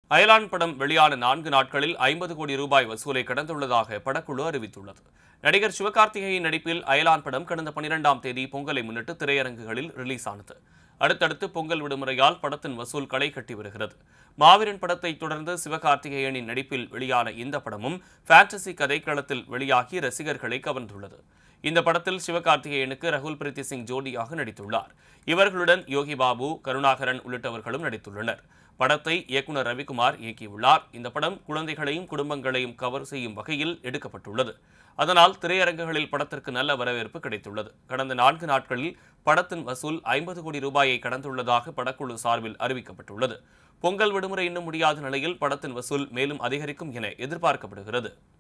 அயலான் படம் வெளியான நான்கு நாட்களில் ஐம்பது கோடி ரூபாய் வசூலை கடந்துள்ளதாக படக்குழு அறிவித்துள்ளது நடிகர் சிவகார்த்திகேயன் நடிப்பில் அயலான் படம் கடந்த பனிரெண்டாம் தேதி பொங்கலை முன்னிட்டு திரையரங்குகளில் ரிலீஸ் ஆனது அடுத்தடுத்து பொங்கல் விடுமுறையால் படத்தின் வசூல் களை கட்டி வருகிறது மாவீரன் படத்தை தொடர்ந்து சிவகார்த்திகேயனின் நடிப்பில் வெளியான இந்த படமும் ஃபேண்டசி கதைக்களத்தில் வெளியாகி ரசிகர்களை கவர்ந்துள்ளது இந்த படத்தில் சிவகார்த்திகேயனுக்கு ரகுல் பிரீத்தி சிங் ஜோடியாக நடித்துள்ளார் இவர்களுடன் யோகி பாபு கருணாகரன் உள்ளிட்டவர்களும் நடித்துள்ளனர் படத்தை இயக்குனர் ரவிக்குமார் இயக்கியுள்ளார் இந்த படம் குழந்தைகளையும் குடும்பங்களையும் கவர் செய்யும் வகையில் எடுக்கப்பட்டுள்ளது அதனால் திரையரங்குகளில் படத்திற்கு நல்ல வரவேற்பு கிடைத்துள்ளது கடந்த நான்கு நாட்களில் படத்தின் வசூல் ஐம்பது கோடி ரூபாயை கடந்துள்ளதாக படக்குழு சார்பில் அறிவிக்கப்பட்டுள்ளது பொங்கல் விடுமுறை இன்னும் முடியாத நிலையில் படத்தின் வசூல் மேலும் அதிகரிக்கும் என எதிர்பார்க்கப்படுகிறது